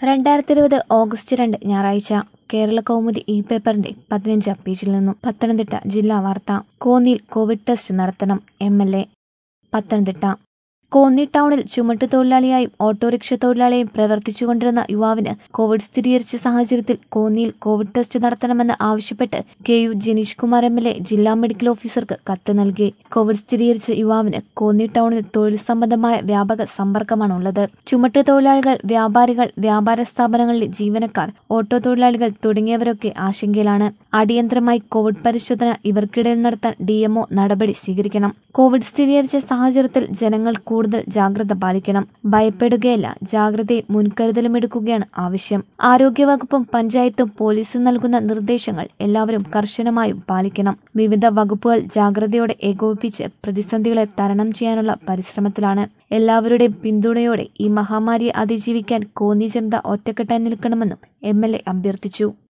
രണ്ടായിരത്തി ഇരുപത് ഓഗസ്റ്റ് രണ്ട് ഞായറാഴ്ച കേരള കൗമുദി ഇ പേപ്പറിന്റെ പതിനഞ്ചാം പേജിൽ നിന്നും പത്തനംതിട്ട ജില്ലാ വാർത്ത കോന്നിയിൽ കോവിഡ് ടെസ്റ്റ് നടത്തണം M L A Pathanamthitta Konni ടൗണിൽ ചുമട്ടുതൊഴിലാളിയായും ഓട്ടോറിക്ഷ തൊഴിലാളിയായും പ്രവർത്തിച്ചുകൊണ്ടിരുന്ന യുവാവിന് കോവിഡ് സ്ഥിരീകരിച്ച സാഹചര്യത്തിൽ കോന്നിയിൽ കോവിഡ് ടെസ്റ്റ് നടത്തണമെന്ന് ആവശ്യപ്പെട്ട് K U Janeesh Kumar M L A ജില്ലാ മെഡിക്കൽ ഓഫീസർക്ക് കത്ത് നൽകി കോവിഡ് സ്ഥിരീകരിച്ച യുവാവിന് കോന്നി ടൗണിൽ തൊഴിൽ സംബന്ധമായ വ്യാപക സമ്പർക്കമാണുള്ളത് ചുമട്ടുതൊഴിലാളികൾ വ്യാപാരികൾ വ്യാപാര സ്ഥാപനങ്ങളിലെ ജീവനക്കാർ ഓട്ടോ തൊഴിലാളികൾ തുടങ്ങിയവരൊക്കെ ആശങ്കയിലാണ് അടിയന്തരമായി കോവിഡ് പരിശോധന ഇവർക്കിടയിൽ നടത്താൻ ഡിഎംഒ നടപടി സ്വീകരിക്കണം കോവിഡ് സ്ഥിരീകരിച്ച സാഹചര്യത്തിൽ ജനങ്ങൾ കൂടുതൽ ജാഗ്രത പാലിക്കണം ഭയപ്പെടുകയല്ല ജാഗ്രതയും മുൻകരുതലും എടുക്കുകയാണ് ആവശ്യം ആരോഗ്യവകുപ്പും പഞ്ചായത്തും പോലീസും നൽകുന്ന നിർദ്ദേശങ്ങൾ എല്ലാവരും കർശനമായും പാലിക്കണം വിവിധ വകുപ്പുകൾ ജാഗ്രതയോടെ ഏകോപിപ്പിച്ച് പ്രതിസന്ധികളെ തരണം ചെയ്യാനുള്ള പരിശ്രമത്തിലാണ് എല്ലാവരുടെയും പിന്തുണയോടെ ഈ മഹാമാരിയെ അതിജീവിക്കാൻ കോന്നി ജനത ഒറ്റക്കെട്ടായി നിൽക്കണമെന്നും എം എൽ എ അഭ്യർത്ഥിച്ചു